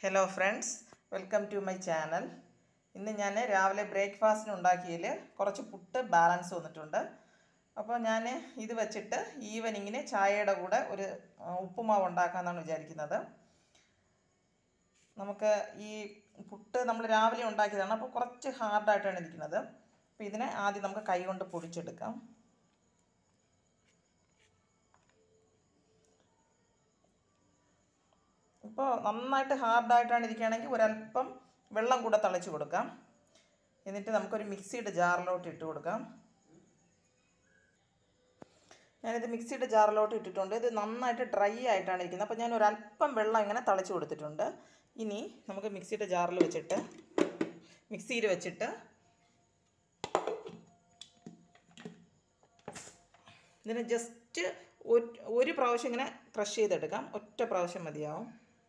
hello friends welcome to my channel ഇന്ന് ഞാൻ രാവിലെ ബ്രേക്ക്ഫാസ്റ്റിന് ഉണ്ടാക്കിയതിൽ കുറച്ച് പുട്ട് ബാലൻസ് വന്നിട്ടുണ്ട് അപ്പോൾ ഞാൻ ഇത് വെച്ചിട്ട് ഈവനിങ്ങിന് ചായയുടെ കൂടെ ഒരു ആ, ഉപ്പുമാവ് ഉണ്ടാക്കാമെന്നാണ് വിചാരിക്കുന്നത് നമുക്ക് ഈ പുട്ട് നമ്മൾ രാവിലെ ഉണ്ടാക്കിയതാണ് അപ്പോൾ കുറച്ച് ഹാർഡായിട്ടാണ് ഇരിക്കുന്നത് അപ്പോൾ ഇതിനെ ആദ്യം നമുക്ക് കൈ കൊണ്ട് പൊടിച്ചെടുക്കാം ഇപ്പോൾ നന്നായിട്ട് ഹാർഡായിട്ടാണ് ഇരിക്കുകയാണെങ്കിൽ ഒരല്പം വെള്ളം കൂടെ തളിച്ച് കൊടുക്കാം എന്നിട്ട് നമുക്കൊരു മിക്സിയുടെ ജാറിലോട്ട് ഇട്ട് കൊടുക്കാം ഞാനിത് മിക്സിയുടെ ജാറിലോട്ട് ഇട്ടിട്ടുണ്ട് ഇത് നന്നായിട്ട് ഡ്രൈ ആയിട്ടാണ് ഇരിക്കുന്നത് അപ്പോൾ ഞാൻ ഒരല്പം വെള്ളം ഇങ്ങനെ തളിച്ച് കൊടുത്തിട്ടുണ്ട് ഇനി നമുക്ക് മിക്സിയുടെ ജാറിൽ വെച്ചിട്ട് മിക്സിയിൽ വെച്ചിട്ട് ഇതിന് ജസ്റ്റ് ഒരു പ്രാവശ്യം ഇങ്ങനെ ക്രഷ് ചെയ്തെടുക്കാം ഒറ്റ പ്രാവശ്യം മതിയാവും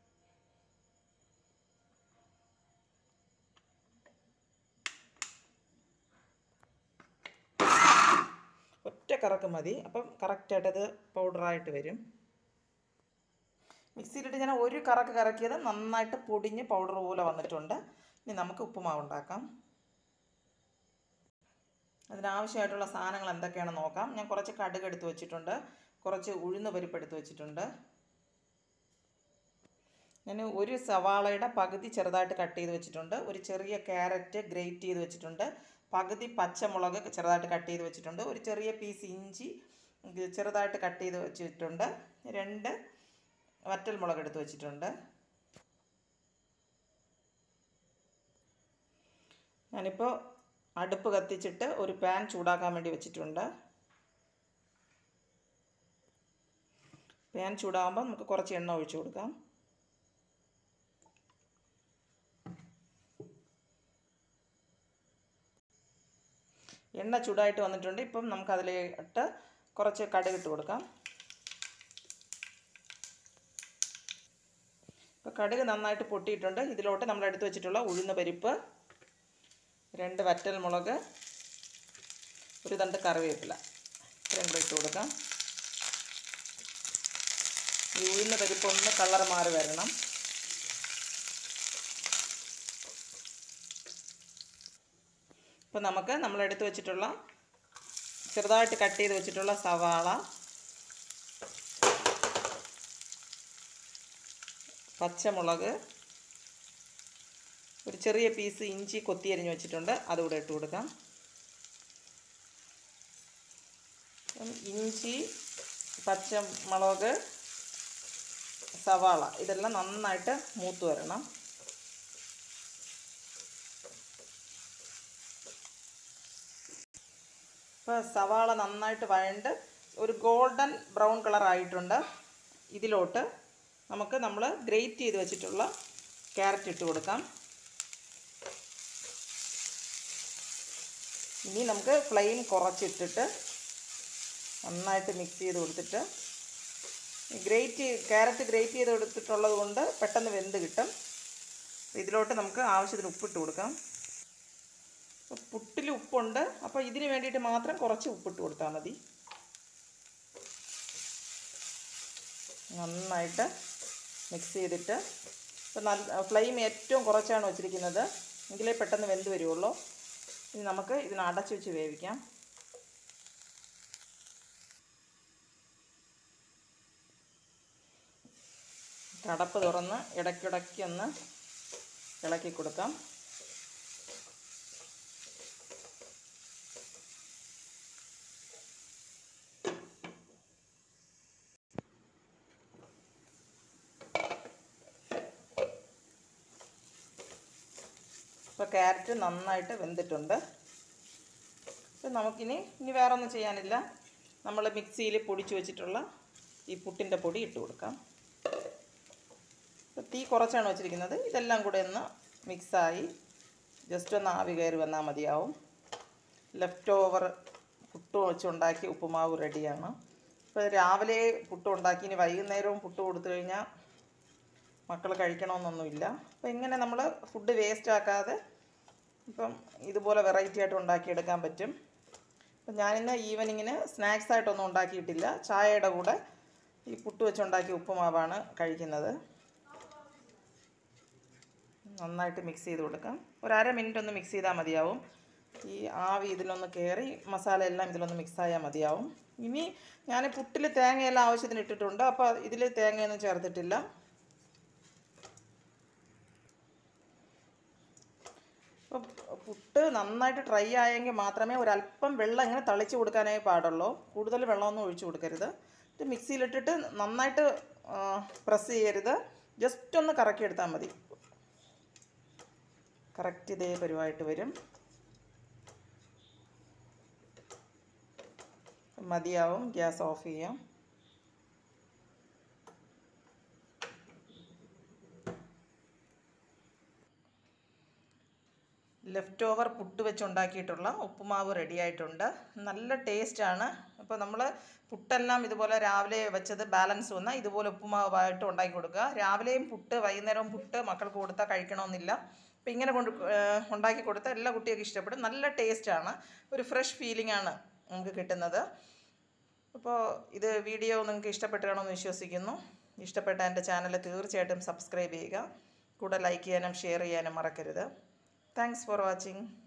ഒറ്റ കറക്ക് മതി അപ്പം കറക്റ്റായിട്ടത് പൗഡറായിട്ട് വരും മിക്സിയിലിട്ട് ഞാൻ ഒരു കറക്ക് കറക്കിയത് നന്നായിട്ട് പൊടിഞ്ഞ് പൗഡർ പോലെ വന്നിട്ടുണ്ട് ഇനി നമുക്ക് ഉപ്പുമാവ് ഉണ്ടാക്കാം അതിനാവശ്യമായിട്ടുള്ള സാധനങ്ങൾ എന്തൊക്കെയാണെന്ന് നോക്കാം ഞാൻ കുറച്ച് കടുക് എടുത്ത് വെച്ചിട്ടുണ്ട് കുറച്ച് ഉഴുന്ന് പരിപ്പ് എടുത്ത് വെച്ചിട്ടുണ്ട് ഞാൻ ഒരു സവാളയുടെ പകുതി ചെറുതായിട്ട് കട്ട് ചെയ്ത് വെച്ചിട്ടുണ്ട് ഒരു ചെറിയ ക്യാരറ്റ് ഗ്രേറ്റ് ചെയ്ത് വെച്ചിട്ടുണ്ട് പകുതി പച്ചമുളക് ചെറുതായിട്ട് കട്ട് ചെയ്ത് വെച്ചിട്ടുണ്ട് ഒരു ചെറിയ പീസ് ഇഞ്ചി ചെറുതായിട്ട് കട്ട് ചെയ്ത് വെച്ചിട്ടുണ്ട് രണ്ട് വറ്റൽ മുളക് എടുത്ത് വെച്ചിട്ടുണ്ട് ഞാനിപ്പോൾ അടുപ്പ് കത്തിച്ചിട്ട് ഒരു പാൻ ചൂടാക്കാൻ വേണ്ടി വെച്ചിട്ടുണ്ട് പാൻ ചൂടാകുമ്പോൾ നമുക്ക് കുറച്ച് എണ്ണ ഒഴിച്ചു കൊടുക്കാം എണ്ണ ചൂടായിട്ട് വന്നിട്ടുണ്ട് ഇപ്പം നമുക്ക് അതിലിട്ട് കുറച്ച് കടുക് ഇട്ട് കൊടുക്കാം ഇപ്പോൾ കടുക് നന്നായിട്ട് പൊട്ടിയിട്ടുണ്ട് ഇതിലോട്ട് നമ്മൾ എടുത്ത് വെച്ചിട്ടുള്ള ഉഴുന്ന പരിപ്പ് രണ്ട് വറ്റൽ മുളക് ഒരു തണ്ട് കറിവേപ്പില ഇത്രയും കൂടെ ഇട്ട് കൊടുക്കാം ഈ ഉഴുന്ന പരിപ്പ് ഒന്ന് കളർ മാറി വരണം ഇപ്പം നമുക്ക് നമ്മൾ എടുത്ത് വെച്ചിട്ടുള്ള ചെറുതായിട്ട് കട്ട് ചെയ്ത് വെച്ചിട്ടുള്ള സവാള പച്ചമുളക് ഒരു ചെറിയ പീസ് ഇഞ്ചി കൊത്തിയരിഞ്ഞ് വെച്ചിട്ടുണ്ട് അതുകൂടെ ഇട്ട് കൊടുക്കാം ഇഞ്ചി പച്ചമുളക് സവാള ഇതെല്ലാം നന്നായിട്ട് മൂത്ത് വരണം ഇപ്പോൾ സവാള നന്നായിട്ട് വഴണ്ട് ഒരു ഗോൾഡൻ ബ്രൗൺ കളർ ആയിട്ടുണ്ട് ഇതിലോട്ട് നമുക്ക് നമ്മൾ ഗ്രേറ്റ് ചെയ്ത് വെച്ചിട്ടുള്ള ക്യാരറ്റ് ഇട്ട് കൊടുക്കാം ഇനി നമുക്ക് ഫ്ലെയിം കുറച്ചിട്ടിട്ട് നന്നായിട്ട് മിക്സ് ചെയ്ത് കൊടുത്തിട്ട് ഗ്രേറ്റ് ക്യാരറ്റ് ഗ്രേറ്റ് ചെയ്ത് കൊടുത്തിട്ടുള്ളത് കൊണ്ട് പെട്ടെന്ന് വെന്ത് കിട്ടും ഇതിലോട്ട് നമുക്ക് ആവശ്യത്തിന് ഉപ്പിട്ട് കൊടുക്കാം അപ്പോൾ പുട്ടിൽ ഉപ്പുണ്ട് അപ്പോൾ ഇതിന് വേണ്ടിയിട്ട് മാത്രം കുറച്ച് ഉപ്പിട്ട് കൊടുത്താൽ മതി നന്നായിട്ട് മിക്സ് ചെയ്തിട്ട് ഇപ്പം നല്ല ഫ്ലെയിം ഏറ്റവും കുറച്ചാണ് വെച്ചിരിക്കുന്നത് എങ്കിലേ പെട്ടെന്ന് വെന്ത് വരുള്ളൂ ഇനി നമുക്ക് ഇതിന് അടച്ച് വെച്ച് വേവിക്കാം കടപ്പ് തുറന്ന് ഇടയ്ക്കിടയ്ക്ക് ഒന്ന് ഇളക്കി കൊടുക്കാം ഇപ്പോൾ ക്യാരറ്റ് നന്നായിട്ട് വെന്തിട്ടുണ്ട് അപ്പോൾ നമുക്കിനി ഇനി വേറെ ഒന്നും ചെയ്യാനില്ല നമ്മൾ മിക്സിയിൽ പൊടിച്ച് വെച്ചിട്ടുള്ള ഈ പുട്ടിൻ്റെ പൊടി ഇട്ട് കൊടുക്കാം ഇപ്പോൾ തീ കുറച്ചാണ് വെച്ചിരിക്കുന്നത് ഇതെല്ലാം കൂടെ ഒന്ന് മിക്സായി ജസ്റ്റ് ഒന്ന് ആവി കയറി വന്നാൽ മതിയാവും ലെഫ്റ്റ് ഓവർ പുട്ട് വെച്ചുണ്ടാക്കി ഉപ്പുമാവ് റെഡിയാണ് ഇപ്പോൾ രാവിലെ പുട്ട് ഉണ്ടാക്കി ഇനി വൈകുന്നേരവും പുട്ട് കൊടുത്തു കഴിഞ്ഞാൽ മക്കൾ കഴിക്കണമെന്നൊന്നുമില്ല അപ്പോൾ ഇങ്ങനെ നമ്മൾ ഫുഡ് വേസ്റ്റ് ആക്കാതെ ഇപ്പം ഇതുപോലെ വെറൈറ്റി ആയിട്ട് ഉണ്ടാക്കിയെടുക്കാൻ പറ്റും അപ്പം ഞാനിന്ന് ഈവനിങ്ങിന് സ്നാക്സ് ആയിട്ടൊന്നും ഉണ്ടാക്കിയിട്ടില്ല ചായയുടെ കൂടെ ഈ പുട്ട് വെച്ചുണ്ടാക്കിയ ഉപ്പുമാവാണ് കഴിക്കുന്നത് നന്നായിട്ട് മിക്സ് ചെയ്ത് കൊടുക്കാം ഒരു അര മിനിറ്റ് ഒന്ന് മിക്സ് ചെയ്താൽ മതിയാവും ഈ ആവി ഇതിലൊന്ന് കയറി മസാല എല്ലാം ഇതിലൊന്ന് മിക്സ് ആയാൽ മതിയാവും ഇനി ഞാൻ പുട്ടിൽ തേങ്ങയെല്ലാം ആവശ്യത്തിന് ഇട്ടിട്ടുണ്ട് അപ്പോൾ ഇതിൽ തേങ്ങയൊന്നും ചേർത്തിട്ടില്ല അപ്പോൾ പുട്ട് നന്നായിട്ട് ഡ്രൈ ആയെങ്കിൽ മാത്രമേ ഒരല്പം വെള്ളം ഇങ്ങനെ തളിച്ച് കൊടുക്കാനായി പാടുള്ളൂ കൂടുതൽ വെള്ളമൊന്നും ഒഴിച്ചു കൊടുക്കരുത് ഇത് മിക്സിയിലിട്ടിട്ട് നന്നായിട്ട് പ്രസ് ചെയ്യരുത് ജസ്റ്റ് ഒന്ന് കറക്കി എടുത്താൽ മതി കറക്റ്റ് ഇതേ പരുവായിട്ട് വരും മതിയാവും ഗ്യാസ് ഓഫ് ചെയ്യാം ലെഫ്റ്റ് ഓവർ പുട്ട് വെച്ചുണ്ടാക്കിയിട്ടുള്ള ഉപ്പുമാവ് റെഡി ആയിട്ടുണ്ട് നല്ല ടേസ്റ്റാണ് അപ്പോൾ നമ്മൾ പുട്ടെല്ലാം ഇതുപോലെ രാവിലെ വെച്ചത് ബാലൻസ് വന്നാൽ ഇതുപോലെ ഉപ്പുമാവായിട്ട് ഉണ്ടാക്കി കൊടുക്കുക രാവിലെയും പുട്ട് വൈകുന്നേരവും പുട്ട് മക്കൾക്ക് കൊടുത്താൽ കഴിക്കണമെന്നില്ല അപ്പോൾ ഇങ്ങനെ കൊണ്ട് ഏഹ് ഉണ്ടാക്കി കൊടുത്താൽ എല്ലാ കുട്ടികൾക്കും ഇഷ്ടപ്പെടും നല്ല ടേസ്റ്റാണ് ഒരു ഫ്രഷ് ഫീലിംഗ് ആണ് നമുക്ക് കിട്ടുന്നത് അപ്പോൾ ഇത് വീഡിയോ നിങ്ങൾക്ക് ഇഷ്ടപ്പെട്ട് കാണുമെന്ന് വിശ്വസിക്കുന്നു ഇഷ്ടപ്പെട്ട എൻ്റെ ചാനൽ തീർച്ചയായിട്ടും സബ്സ്ക്രൈബ് ചെയ്യുക കൂടെ ലൈക്ക് ചെയ്യാനും ഷെയർ ചെയ്യാനും മറക്കരുത് താങ്ക്സ് ഫോർ വാച്ചിങ്